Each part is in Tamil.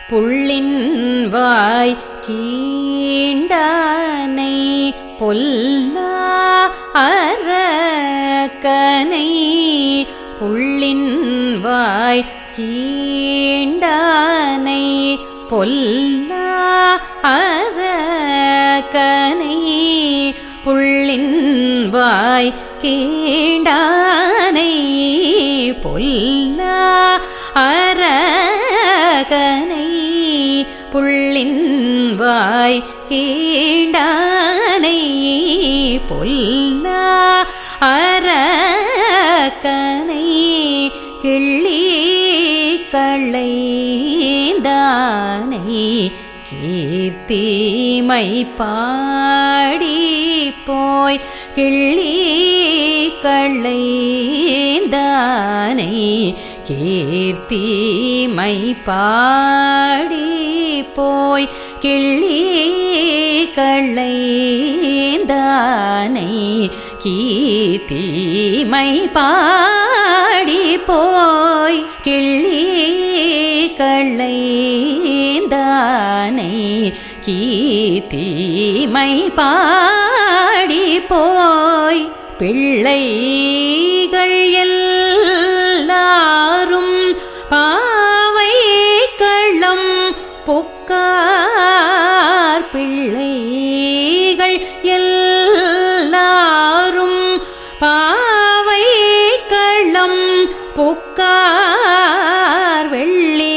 புள்ளின் வாய் கீண்டானை பொல்லா அரக்கனை புள்ளின் வாய் கீண்டானை பொல்லா அரக்கனை புள்ளின் வாய் கீண்டானை பொல்லா அரகனை புள்ளின் வாய் கீண்டானை பொல்லா அரக்கனை கிள்ளி களைந்தானை கீர்த்திமை பாடி போய் கிள்ளி களைந்தானை கீர்த்திமை பாடி போய் கிள்ளி களைந்தானை கீர்த்திமை பாடி போய் கிள்ளி களைந்தானை கீர்த்திமை பாடி போய் பிள்ளைகள் எல்லாரும் பாவை களம் புக்கார் பிள்ளைகள் எல்லாரும் பாவை களம் புக்கார் வெள்ளி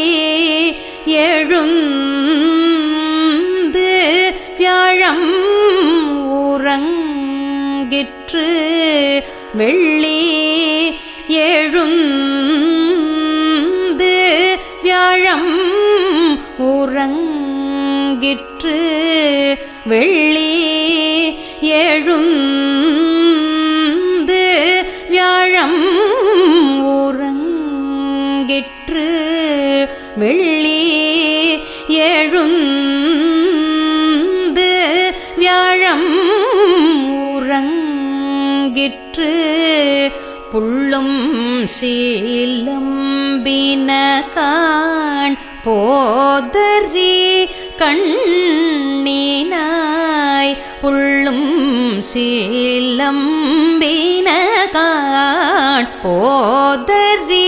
எழுந்து வியாழம் உறங்கிற்று வெள்ளி எழுந்து வியாழம் உறங்கிற்று வெள்ளி எழுந்து வியாழம் உறங்கிற்று வெள்ளி எழுந்து வியாழம் உறங்கிற்று புள்ளும் சீலம்பின காண் போதறி கண்ணினாய் புள்ளும் சீலம்பின காண் போதறி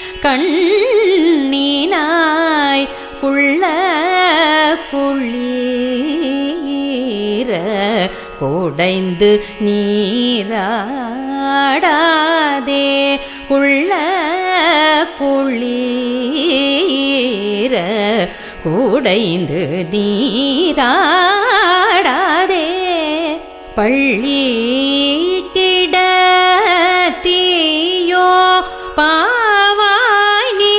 கண்ணினாய் குள்ள குளீர குடைந்து நீராடாதே குள்ள குளீர குடைந்து நீராடாதே பள்ளி கிடத்தியோ பாவாய் நீ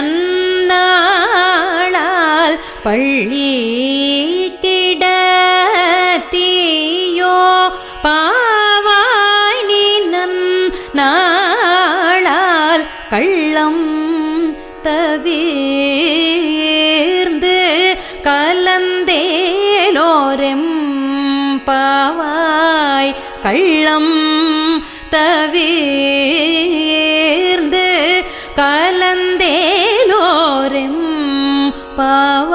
நன்னாளால் பள்ளி கிடத்தியோ பாவாய் நீ நன்னாளால் கள்ளம் தவிர்ந்து கலந்தேலோரெம் பாவாய் கள்ளம் தவிர்ந்து கலந்தேலோரெம் பாவாய்